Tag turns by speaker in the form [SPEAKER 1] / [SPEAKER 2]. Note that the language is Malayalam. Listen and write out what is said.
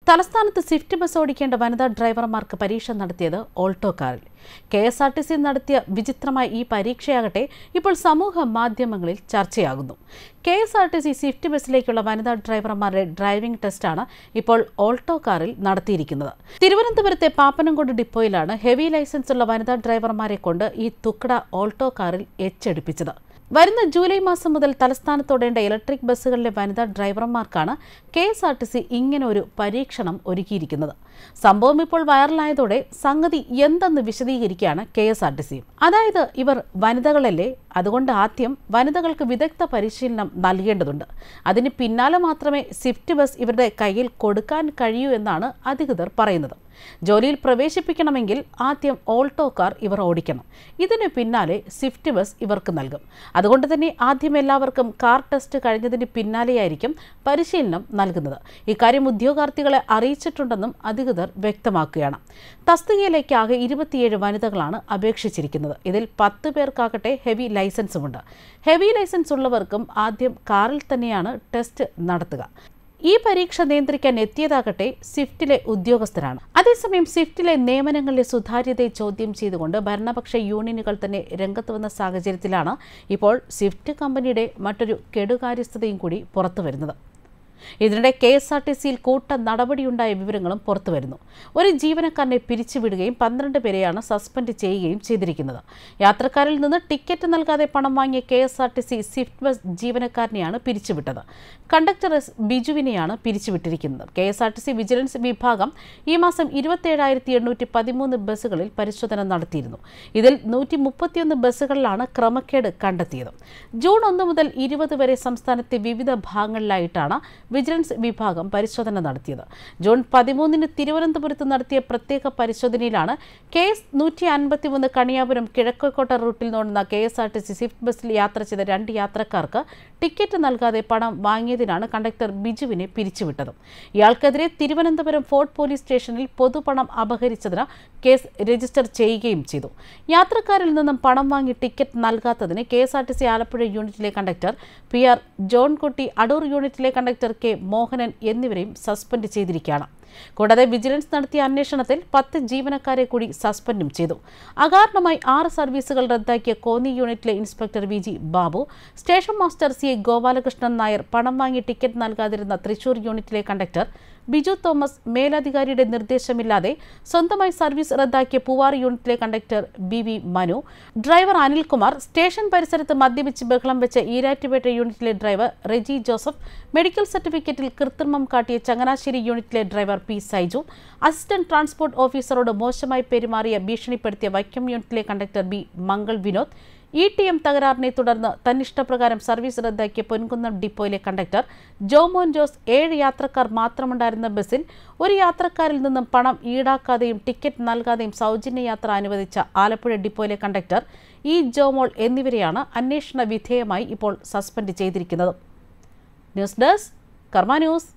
[SPEAKER 1] തലസ്ഥാനത്ത് സ്വിഫ്റ്റ് ബസ് ഓടിക്കേണ്ട വനിതാ ഡ്രൈവർമാർക്ക് പരീക്ഷ നടത്തിയത് ഓൾട്ടോ കാറിൽ K S R T C നടത്തിയ വിചിത്രമായ ഈ പരീക്ഷയാകട്ടെ ഇപ്പോൾ സമൂഹ മാധ്യമങ്ങളിൽ ചർച്ചയാകുന്നു K S R T C swift ബസ്സിലേക്കുള്ള വനിതാ ഡ്രൈവർമാരുടെ ഡ്രൈവിംഗ് ടെസ്റ്റാണ് ഇപ്പോൾ ഓൾട്ടോ കാറിൽ നടത്തിയിരിക്കുന്നത് തിരുവനന്തപുരത്തെ പാപ്പനംകോട് ഡിപ്പോയിലാണ് ഹെവി ലൈസൻസ് ഉള്ള വനിതാ ഡ്രൈവർമാരെ കൊണ്ട് ഈ തുക്കട ഓൾട്ടോ കാറിൽ എച്ചടിപ്പിച്ചത് വരുന്ന ജൂലൈ മാസം മുതൽ തലസ്ഥാനത്തോടേണ്ട ഇലക്ട്രിക് ബസ്സുകളിലെ വനിതാ ഡ്രൈവർമാർക്കാണ് K S R T C ഇങ്ങനെ ഒരു പരീക്ഷണം ഒരുക്കിയിരിക്കുന്നത് സംഭവം ഇപ്പോൾ വൈറലായതോടെ സംഗതി എന്തെന്ന് വിശദീകരിക്കുകയാണ് K S R T C അതായത് ഇവർ വനിതകളല്ലേ അതുകൊണ്ട് ആദ്യം വനിതകൾക്ക് വിദഗ്ധ പരിശീലനം നൽകേണ്ടതുണ്ട് അതിന് പിന്നാലെ മാത്രമേ സ്വിഫ്റ്റ് ബസ് ഇവരുടെ കയ്യിൽ കൊടുക്കാൻ കഴിയൂ എന്നാണ് അധികൃതർ പറയുന്നത് ജോലിയിൽ പ്രവേശിപ്പിക്കണമെങ്കിൽ ആദ്യം ഓൾട്ടോ കാർ ഇവർ ഓടിക്കണം ഇതിന് പിന്നാലെ സ്വിഫ്റ്റ് ബസ് ഇവർക്ക് നൽകും അതുകൊണ്ട് തന്നെ ആദ്യം എല്ലാവർക്കും കാർ ടെസ്റ്റ് കഴിഞ്ഞതിന് പിന്നാലെയായിരിക്കും പരിശീലനം നൽകുന്നത് ഇക്കാര്യം ഉദ്യോഗാർത്ഥികളെ അറിയിച്ചിട്ടുണ്ടെന്നും അധികൃതർ വ്യക്തമാക്കുകയാണ് തസ്തികയിലേക്ക് ആകെ ഇരുപത്തിയേഴ് വനിതകളാണ് അപേക്ഷിച്ചിരിക്കുന്നത് ഇതിൽ പത്ത് പേർക്കാകട്ടെ ഹെവി ലൈസൻസുമുണ്ട് ഹെവി ലൈസൻസ് ഉള്ളവർക്കും ആദ്യം കാറിൽ തന്നെയാണ് ടെസ്റ്റ് നടത്തുക ഈ പരീക്ഷ നിയന്ത്രിക്കാൻ എത്തിയതാകട്ടെ സ്വിഫ്റ്റിലെ ഉദ്യോഗസ്ഥരാണ് അതേസമയം സ്വിഫ്റ്റിലെ നിയമനങ്ങളിലെ സുതാര്യതയെ ചോദ്യം ചെയ്തുകൊണ്ട് ഭരണപക്ഷ യൂണിയനുകൾ തന്നെ രംഗത്ത് വന്ന സാഹചര്യത്തിലാണ് ഇപ്പോൾ സ്വിഫ്റ്റ് കമ്പനിയുടെ മറ്റൊരു കെടുകാര്യസ്ഥതയും കൂടി പുറത്തു വരുന്നത് ഇതിനിടെ കെ എസ് ആർ ടി സിയിൽ കൂട്ട നടപടിയുണ്ടായ വിവരങ്ങളും പുറത്തുവരുന്നു ഒരു ജീവനക്കാരനെ പിരിച്ചുവിടുകയും പന്ത്രണ്ട് പേരെയാണ് സസ്പെൻഡ് ചെയ്യുകയും ചെയ്തിരിക്കുന്നത് യാത്രക്കാരിൽ നിന്ന് ടിക്കറ്റ് നൽകാതെ പണം വാങ്ങിയ K S R T C swift bus ജീവനക്കാരനെയാണ് പിരിച്ചുവിട്ടത് കണ്ടക്ടർ എസ് ബിജുവിനെയാണ് പിരിച്ചുവിട്ടിരിക്കുന്നത് K S R T C vigilance വിഭാഗം ഈ മാസം ഇരുപത്തിയേഴായിരത്തി എണ്ണൂറ്റി പതിമൂന്ന് ബസ്സുകളിൽ പരിശോധന നടത്തിയിരുന്നു ഇതിൽ നൂറ്റി മുപ്പത്തിയൊന്ന് ബസ്സുകളിലാണ് ക്രമക്കേട് കണ്ടെത്തിയത് ജൂൺ ഒന്ന് മുതൽ ഇരുപത് വരെ സംസ്ഥാനത്തെ വിവിധ ഭാഗങ്ങളിലായിട്ടാണ് വിജിലൻസ് വിഭാഗം പരിശോധന നടത്തിയത് ജൂൺ പതിമൂന്നിന് തിരുവനന്തപുരത്ത് നടത്തിയ പ്രത്യേക പരിശോധനയിലാണ് കെ എസ് നൂറ്റി അൻപത്തിമൂന്ന് കണിയാപുരം കിഴക്കോട്ട റൂട്ടിൽ നോടുന്ന K S R T C swift ബസ്സിൽ യാത്ര ചെയ്ത രണ്ട് യാത്രക്കാർക്ക് ടിക്കറ്റ് നൽകാതെ പണം വാങ്ങിയതിനാണ് കണ്ടക്ടർ ബിജുവിനെ പിരിച്ചുവിട്ടത് ഇയാൾക്കെതിരെ തിരുവനന്തപുരം ഫോർട്ട് പോലീസ് സ്റ്റേഷനിൽ പൊതുപണം അപഹരിച്ചതിന് കേസ് രജിസ്റ്റർ ചെയ്യുകയും ചെയ്തു യാത്രക്കാരിൽ നിന്നും പണം വാങ്ങി ടിക്കറ്റ് നൽകാത്തതിന് K S R T C Alappuzha യൂണിറ്റിലെ conductor P R Johnkutty Adoor യൂണിറ്റിലെ കണ്ടക്ടർ കെ മോഹനൻ എന്നിവരെയും സസ്പെൻഡ് ചെയ്തിരിക്കുകയാണ് കൂടാതെ വിജിലൻസ് നടത്തിയ അന്വേഷണത്തിൽ പത്ത് ജീവനക്കാരെ കൂടി സസ്പെൻഡും ചെയ്തു അകാരണമായി ആറ് സർവീസുകൾ റദ്ദാക്കിയ കോന്നി യൂണിറ്റിലെ inspector V G Babu station master C Gopalakrishnan Nair പണം വാങ്ങി ടിക്കറ്റ് നൽകാതിരുന്ന തൃശൂർ യൂണിറ്റിലെ കണ്ടക്ടർ ബിജു തോമസ് മേലധികാരിയുടെ നിർദ്ദേശമില്ലാതെ സ്വന്തമായി സർവീസ് റദ്ദാക്കിയ പൂവാർ യൂണിറ്റിലെ conductor B V Manu driver Anilkumar station പരിസരത്ത് മദ്യപിച്ച് ബഹളം വെച്ച ഈരാറ്റുപേട്ട യൂണിറ്റിലെ ഡ്രൈവർ റെജി ജോസഫ് മെഡിക്കൽ സർട്ടിഫിക്കറ്റിൽ കൃത്രിമം കാട്ടിയ ചങ്ങനാശ്ശേരി യൂണിറ്റിലെ driver P Saiju assistant transport ഓഫീസറോട് മോശമായി പെരുമാറിയ ഭീഷണിപ്പെടുത്തിയ വൈക്കം യൂണിറ്റിലെ conductor B Mangal Vinod E T M തകരാറിനെ തുടർന്ന് തന്നിഷ്ടപ്രകാരം സർവീസ് റദ്ദാക്കിയ പൊൻകുന്നം ഡിപ്പോയിലെ കണ്ടക്ടർ ജോമോൻ ജോസ് ഏഴ് യാത്രക്കാർ മാത്രമുണ്ടായിരുന്ന ബസ്സിൽ ഒരു യാത്രക്കാരിൽ നിന്നും പണം ഈടാക്കാതെയും ടിക്കറ്റ് നൽകാതെയും സൗജന്യ യാത്ര അനുവദിച്ച ആലപ്പുഴ ഡിപ്പോയിലെ കണ്ടക്ടർ ഇ ജോമോൾ എന്നിവരെയാണ് അന്വേഷണ വിധേയമായി ഇപ്പോൾ സസ്പെൻഡ് ചെയ്തിരിക്കുന്നത് ന്യൂസ് ഡെസ്ക് കർമ്മ ന്യൂസ്